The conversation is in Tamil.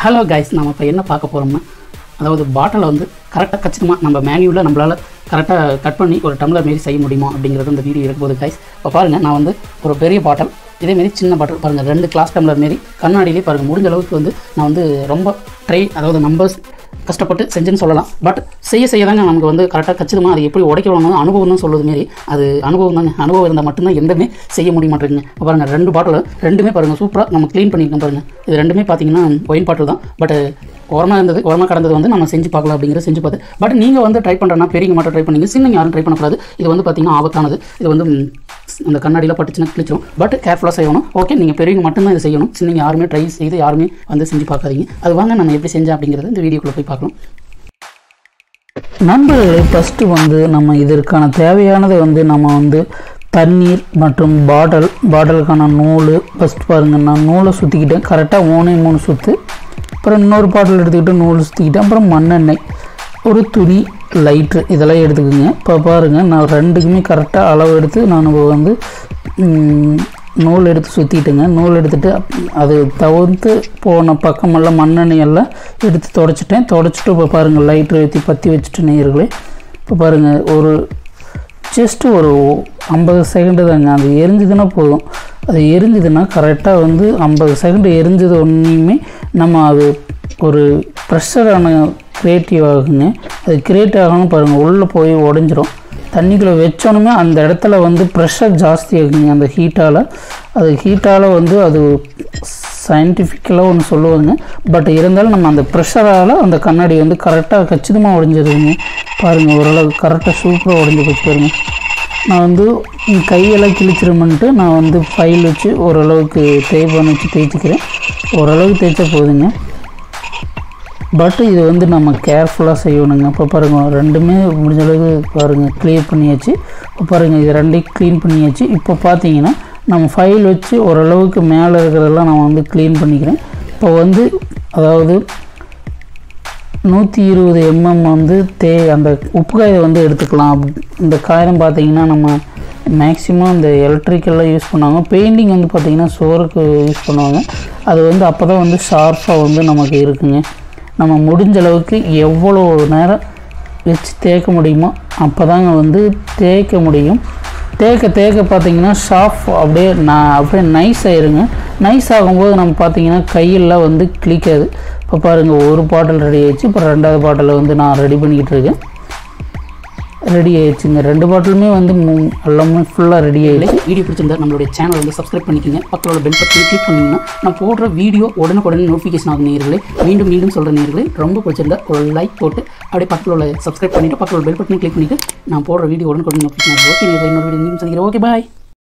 ஹலோ கைஸ் நம்ம இப்போ என்ன பார்க்க போகிறோம்னா அதாவது பாட்டிலை வந்து கரெக்டாக கச்சிதமாக நம்ம மேனுவலில் நம்மளால் கரெக்டாக கட் பண்ணி ஒரு டம்ளர் மாரி செய்ய முடியுமா அப்படிங்கிறது இந்த வீடியோ இருக்கும்போது கைஸ் இப்போ பாருங்கள் நான் வந்து ஒரு பெரிய பாட்டில் இதேமாரி சின்ன பாட்டில் பாருங்கள் ரெண்டு கிளாஸ் டம்ளர் மாரி கண்ணாடியிலே பாருங்கள் முடிஞ்ச அளவுக்கு வந்து நான் வந்து ரொம்ப ட்ரை அதாவது நம்பர்ஸ் கஷ்டப்பட்டு செஞ்சேன்னு சொல்லலாம் பட் செய்ய செய்ய தாங்க நமக்கு வந்து கரெக்டாக கச்சிதமாக அது எப்படி உடைக்கணும் அனுபவம் தான் சொல்லுது மாரி அது அனுபவம் தாங்க அனுபவம் இருந்தால் மட்டும்தான் எந்தமே செய்ய முடிய மாட்டேங்குங்க இப்போ பாருங்கள் ரெண்டு பாட்டில் ரெண்டுமே பாருங்கள் சூப்பராக நம்ம க்ளீன் பண்ணியிருக்கோம் பாருங்கள் இது ரெண்டுமே பார்த்தீங்கன்னா ஒயின் பாட்டில் தான் பட் ஓரமாக இருந்தது ஓரமாக கடந்தது வந்து நம்ம செஞ்சு பார்க்கலாம் அப்படிங்கிற செஞ்சு பார்த்து பட் நீங்கள் வந்து ட்ரை பண்ணுறனா பெரியவங்க மட்டும் ட்ரை பண்ணீங்க சின்னங்க யாரும் ட்ரை பண்ணக்கூடாது இது வந்து பார்த்தீங்கன்னா ஆபத்தானது இது வந்து ம், அந்த கண்ணாடியில் பட்டுச்சுன்னா கிழிச்சிரும் பட் கேர்ஃபுல்லாக செய்யணும் ஓகே நீங்கள் பெரியவங்க மட்டும்தான் இதை செய்யணும் சின்னங்க யாருமே ட்ரை செய்து யாருமே வந்து செஞ்சு பார்க்காதீங்க அது வாங்க நம்ம எப்படி செஞ்சோம் அப்படிங்கிறது இந்த வீடியோக்குள்ளே போய் பார்க்கலாம் நண்பர்களே ஃபஸ்ட்டு வந்து நம்ம இதற்கான தேவையானதை வந்து நம்ம வந்து தண்ணீர் மற்றும் பாட்டில் பாட்டிலுக்கான நூல் ஃபஸ்ட் பாருங்கள் நான் நூலை சுற்றிக்கிட்டேன் கரெக்டாக மூணே மூணு சுற்று அப்புறம் இன்னொரு பாட்டில் எடுத்துக்கிட்டு நூல் சுற்றிக்கிட்டேன் அப்புறம் மண்ணெண்ணெய் ஒரு துணி லைட்ரு இதெல்லாம் எடுத்துக்கோங்க இப்போ பாருங்கள் நான் ரெண்டுக்குமே கரெக்டாக அளவு எடுத்து நான் வந்து ம், நூல் எடுத்து சுற்றிட்டுங்க நூல் எடுத்துட்டு அது தவிர்த்து போன பக்கமெல்லாம் மண்ணெண்ணெய் எல்லாம் எடுத்து தொடச்சிட்டேன் தொடச்சிட்டு இப்போ பாருங்கள் லைட்ரு ஏற்றி பற்றி வச்சுட்டு நேயர்களே இப்போ பாருங்கள் ஒரு ஜஸ்ட் ஒரு ஐம்பது செகண்டு தாங்க அது எரிஞ்சுதுன்னா போதும் அது எரிஞ்சுதுன்னா கரெக்டாக வந்து ஐம்பது செகண்ட் எரிஞ்சது ஒன்றையுமே நம்ம அது ஒரு ப்ரெஷரான கிரியேட்டிவ் ஆகுங்க அது கிரியேட் ஆகணும் பாருங்கள் உள்ளே போய் உடஞ்சிரும் தண்ணிக்குள்ளே வச்சோனுமே அந்த இடத்துல வந்து ப்ரெஷர் ஜாஸ்தி ஆகுங்க அந்த ஹீட்டால் அது ஹீட்டால் வந்து அது சயின்டிஃபிக்கலாக ஒன்று சொல்லுவாங்க பட் இருந்தாலும் நம்ம அந்த ப்ரெஷரால் அந்த கண்ணாடி வந்து கரெக்டாக கச்சிதமாக உடஞ்சிருதுங்க பாருங்கள் ஓரளவு கரெக்டாக சூப்பராக உடஞ்சி போச்சு பாருங்க நான் வந்து ம், கையெல்லாம் கிழிச்சிருமென்ட்டு நான் வந்து ஃபைல் வச்சு ஓரளவுக்கு தேய்ப்பான் வச்சு தேய்ச்சிக்கிறேன் ஓரளவுக்கு தேய்ச்சா போதுங்க பட் இது வந்து நம்ம கேர்ஃபுல்லாக செய்யணுங்க இப்போ பாருங்கள் ரெண்டுமே முடிஞ்ச அளவுக்கு பாருங்கள் க்ளியர் பண்ணியாச்சு இப்போ பாருங்கள் இது ரெண்டையும் க்ளீன் பண்ணியாச்சு இப்போ பார்த்தீங்கன்னா நம்ம ஃபைல் வச்சு ஓரளவுக்கு மேலே இருக்கிறதெல்லாம் நான் வந்து க்ளீன் பண்ணிக்கிறேன் இப்போ வந்து அதாவது நூற்றி இருபது எம்எம் வந்து தே அந்த உப்பு காயை வந்து எடுத்துக்கலாம் அப்~ இந்த காயம் பார்த்தீங்கன்னா நம்ம மேக்ஸிமம் இந்த எலக்ட்ரிக்கெல்லாம் யூஸ் பண்ணுவாங்க பெயிண்டிங் வந்து பார்த்திங்கன்னா சோறுக்கு யூஸ் பண்ணுவாங்க அது வந்து அப்போ தான் வந்து ஷார்ப்பாக வந்து நமக்கு இருக்குங்க நம்ம முடிஞ்ச அளவுக்கு எவ்வளோ நேரம் வச்சு தேய்க்க முடியுமோ அப்போ தாங்க வந்து தேய்க்க முடியும் தேய்க்க தேய்க்க பார்த்தீங்கன்னா ஷார்ப் அப்படியே நான் அப்படியே நைஸ் ஆயிருங்க நைஸ் ஆகும்போது நம்ம பார்த்தீங்கன்னா கையெல்லாம் வந்து கிளிக்காது இப்போ பாருங்கள் ஒரு பாட்டில் ரெடி ஆயிடுச்சு இப்போ ரெண்டாவது பாட்டிலை வந்து நான் ரெடி பண்ணிக்கிட்டு இருக்கேன் ரெடி ஆயிடுச்சுங்க ரெண்டு பாட்டிலுமே வந்து மூ- எல்லாமே ஃபுல்லாக ரெடி ஆயிடுச்சு வீடியோ பிடிச்சிருந்தா நம்மளுடைய சேனல் வந்து சப்ஸ்கிரைப் பண்ணிக்கோங்க பக்கத்தில் உள்ள பெல் பட்டனை கிளிக் பண்ணிங்கன்னா நான் போடுற வீடியோ உடனுக்குடனே நோட்டிஃபிகேஷன் ஆகும் நேர்களே மீண்டும் மீண்டும் சொல்கிற நேர்களே ரொம்ப பிடிச்சிருந்தா ஒரு லைக் போட்டு அப்படியே பக்கத்தில் உள்ள சப்ஸ்கிரைப் பண்ணிவிட்டு பக்கத்தில் உள்ள பெல் பட்டனை கிளிக் பண்ணிவிட்டு நான் போடுற வீடியோ உடனுக்குடனே நோட்டிஃபிகேஷன் ஓகே நேரில் இன்னொரு வீடியோ சந்திக்கிறேன் ஓகே பாய்